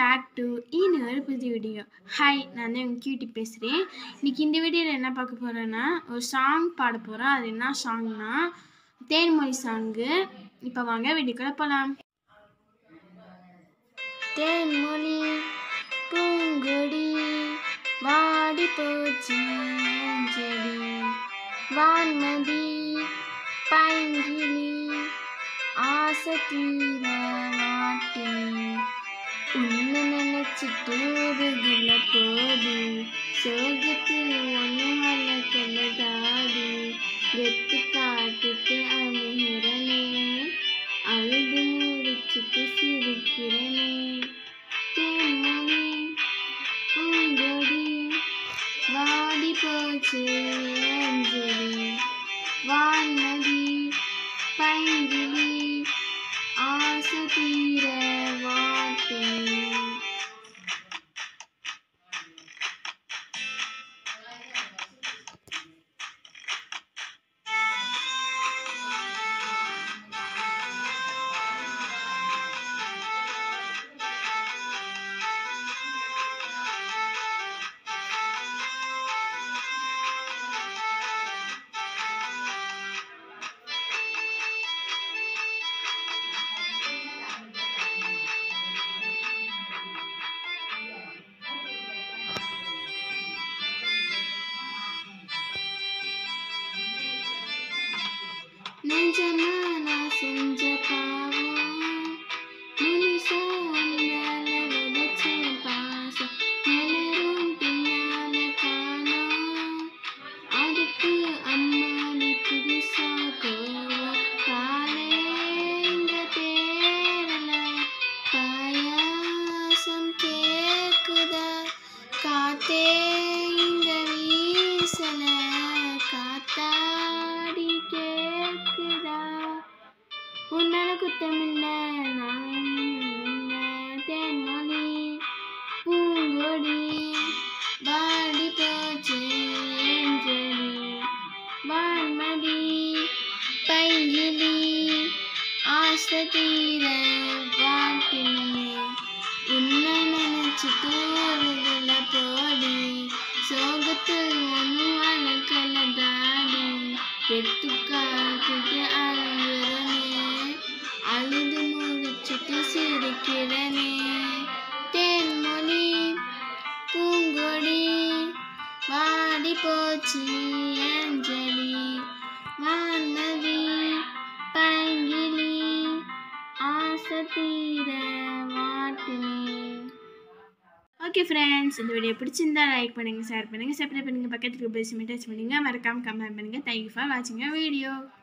back to இன்னொரு புது video hi நான் தான் உங்கள் கியூட்டி பேசுகிறேன் இன்னைக்கு இந்த வீடியோவில் என்ன பார்க்க போகிறேன்னா ஒரு சாங் பாட போகிறோம் அது என்ன சாங்னா தேன்மொழி சாங்கு இப்போ வாங்க வீடியோக்குள்ள போகலாம் தேன்மொழி பூங்கொடி வாடி போச்சு செடி வான்மதி பைங்கிளி ஆசை தீர மாட்டி உன்னை நினைச்சிட்டு உருகில போது சோகத்தில் ஒன்றும் வளர்க்கல தாடி வெத்து காட்டுட்டு அழுகிறனே அழுது முடிச்சிட்டு சிரிக்கிறனே தேன்மொழி பூங்கொடி வாடி போச்சு ஏஞ்சலி வான்மதி பைங்கிளி ஆசை தீர வாட்டி நெஞ்சமா நான் செஞ்ச பாவம் முழுசா உன்னால விதைச்ச பாசம் மலரும் பின்னால காணோம் அதுக்கு அம்மாடி புதுசா கோவம் காலேங்க தேரல பாயாசம் கேக்குதா காத்தே இங்க வீசல காத்தாடி கேக்குதா உன்னால குத்தமில்ல நான் இல்ல தேன்மொழி பூங்கொடி வாடி போச்சு ஏஞ்சலி வான்மதி பைங்கிலி ஆசை தீர வாட்டி உன்னை நினைச்சிட்டு ஒருதல போடி சோகத்தில் ஒன்றும் வளர்க்கல தாடி பெத்து காத்துட்டு அழுங்குறனே அழுது முடிச்சிட்டு சிரிக்கிறனே தேன்மொழி பூங்கொடி வாடி போச்சு ஏஞ்சலி வானதி பைங்கிலி ஆசை தீர வாட்டினே ஓகே ஃப்ரெண்ட்ஸ் இந்த வீடியோ பிடிச்சிருந்தா லைக் பண்ணுங்கள் ஷேர் பண்ணுங்கள் சப்ஸ்கிரைப் பண்ணுங்கள் பக்கத்துக்கு பேசி டச் பண்ணுங்கள் மறக்காமல் கமெண்ட் பண்ணுங்கள் தேங்க்யூ ஃபார் வாட்சிங் வீடியோ